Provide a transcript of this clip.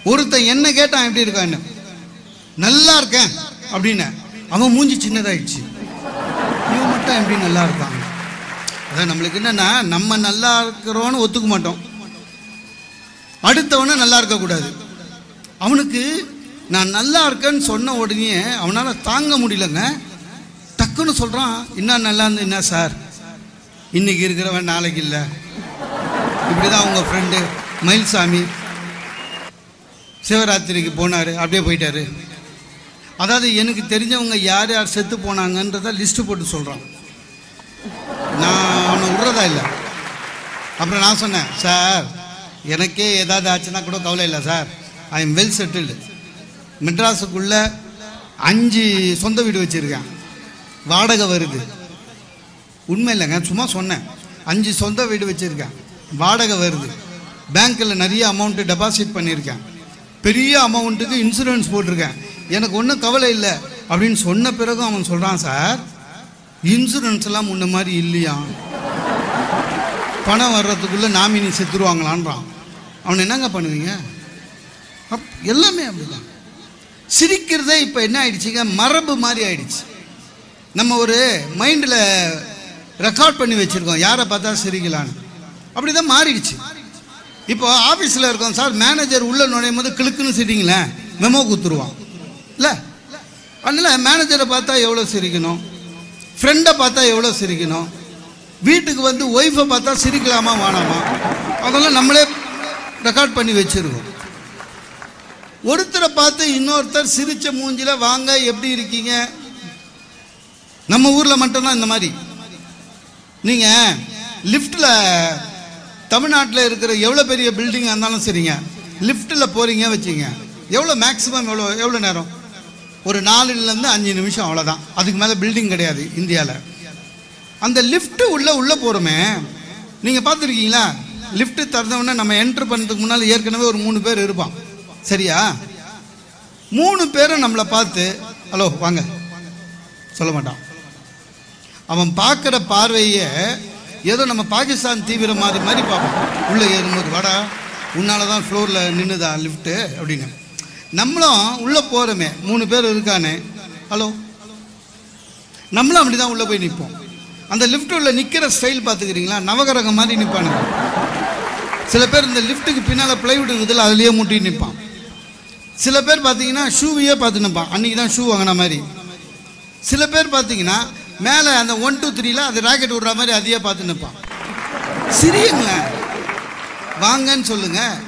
ஒருத்தன் என்ன கேட்டான் எப்படி இருக்கான்னு நல்லா இருக்கேன் அப்படின்னு அவன் மூஞ்சி சின்னதாயிடுச்சு இவன் மட்டும் எப்படி நல்லா இருக்கான் அதான் நம்மளுக்கு என்னன்னா நம்ம நல்லா இருக்கிறோன்னு ஒத்துக்க மாட்டோம் அடுத்தவனை நல்லா இருக்கக்கூடாது அவனுக்கு நான் நல்லா இருக்கேன்னு சொன்ன உடனே அவனால் தாங்க முடியலங்க டக்குன்னு சொல்கிறான் இன்னும் நல்லா இருந்து என்ன சார் இன்னைக்கு இருக்கிறவன் நாளைக்கு இல்லை இப்படி தான் உங்கள் ஃப்ரெண்டு மயில்சாமி சிவராத்திரிக்கு போனார் அப்படியே போயிட்டாரு அதாவது எனக்கு தெரிஞ்சவங்க யார் யார் செத்து போனாங்கன்றத லிஸ்ட்டு போட்டு சொல்கிறான் நான் அவனை விட்றதா இல்லை அப்புறம் நான் சொன்னேன் சார் எனக்கே ஏதாவது ஆச்சுன்னா கூட கவலை இல்லை sir I am well settled மெட்ராஸுக்குள்ளே அஞ்சு சொந்த வீடு வச்சுருக்கேன் வாடகை வருது உண்மை இல்லைங்க சும்மா சொன்னேன் அஞ்சு சொந்த வீடு வச்சுருக்கேன் வாடகை வருது பேங்க்கில் நிறைய அமௌண்ட்டு டெபாசிட் பண்ணியிருக்கேன் பெரிய அமௌண்ட்டுக்கு இன்சூரன்ஸ் போட்டிருக்கேன் எனக்கு ஒன்றும் கவலை இல்லை அப்படின்னு சொன்ன பிறகும் அவன் சொல்கிறான் சார் இன்சூரன்ஸ் எல்லாம் முன்ன மாதிரி இல்லையா பணம் வர்றதுக்குள்ளே நாமினி செத்துருவாங்களான்றான் அவன் என்னங்க பண்ணுவீங்க அப் எல்லாமே அப்படிதான் சிரிக்கிறதே இப்போ என்ன ஆயிடுச்சுங்க மரபு மாதிரி ஆயிடுச்சு நம்ம ஒரு மைண்டில் ரெக்கார்ட் பண்ணி வச்சுருக்கோம் யாரை பார்த்தா சிரிக்கலான்னு அப்படி தான் மாறிடுச்சு இப்போ ஆஃபீஸில் இருக்கோம் சார் மேனேஜர் உள்ளே நுழையும் போது கிளுக்குன்னு சிரிங்களேன் மெமோ குத்துருவான் இல்லை அதனால் மேனேஜரை பார்த்தா எவ்வளோ சிரிக்கணும் ஃப்ரெண்டை பார்த்தா எவ்வளோ சிரிக்கணும் வீட்டுக்கு வந்து ஒய்ஃபை பார்த்தா சிரிக்கலாமா வேணாமா அதெல்லாம் நம்மளே ரெக்கார்ட் பண்ணி வச்சுருக்கோம் ஒருத்தரை பார்த்து இன்னொருத்தர் சிரிச்ச மூஞ்சில வாங்க எப்படி இருக்கீங்க நம்ம ஊரில் மட்டும்தான் இந்த மாதிரி நீங்கள் லிஃப்ட்டில் தமிழ்நாட்டில் இருக்கிற எவ்வளோ பெரிய பில்டிங்காக இருந்தாலும் சரிங்க லிஃப்ட்டில் போகிறீங்க வச்சுங்க எவ்வளோ மேக்ஸிமம் எவ்வளோ எவ்வளோ நேரம் ஒரு நாலுலேருந்து அஞ்சு நிமிஷம் அவ்வளோதான் அதுக்கு மேலே பில்டிங் கிடையாது இந்தியாவில் அந்த லிஃப்ட்டு உள்ளே உள்ளே போகிறோமே நீங்கள் பார்த்துருக்கீங்களா லிஃப்ட்டு திறந்தவுடனே நம்ம என்ட்ரு பண்ணுறதுக்கு முன்னால் ஏற்கனவே ஒரு மூணு பேர் இருப்பான் சரியா மூணு பேரும் நம்மளை பார்த்து ஹலோ வாங்க சொல்ல மாட்டான் அவன் பார்க்குற பார்வையை ஏதோ நம்ம பாகிஸ்தான் தீவிர மாதிரி மாதிரி பார்ப்போம் உள்ளே ஏறும்போது வாடா உன்னால தான் ஃப்ளோரில் நின்றுதா லிஃப்ட்டு அப்படின்னு நம்மளும் உள்ளே போகிறோமே மூணு பேர் இருக்கானே ஹலோ நம்மளும் அப்படி தான் உள்ளே போய் நிற்போம் அந்த லிஃப்ட் உள்ள நிற்கிற ஸ்டைல் பார்த்துக்கிறீங்களா நவகரகம் மாதிரி நிற்பானுங்க சில பேர் இந்த லிஃப்ட்டுக்கு பின்னால் பிளைவுட் இருக்குதுல அதுலேயே முட்டி நிற்பான் சில பேர் பார்த்தீங்கன்னா ஷூவையே பார்த்து நிற்பான் அன்றைக்கி தான் ஷூ வாங்கின மாதிரி சில பேர் பார்த்தீங்கன்னா மேலே அந்த ஒன் டூ த்ரீல அது ராக்கெட் விடுற மாதிரி அதையே பார்த்து நிற்பான் சிரியுங்களேன் வாங்கன்னு சொல்லுங்க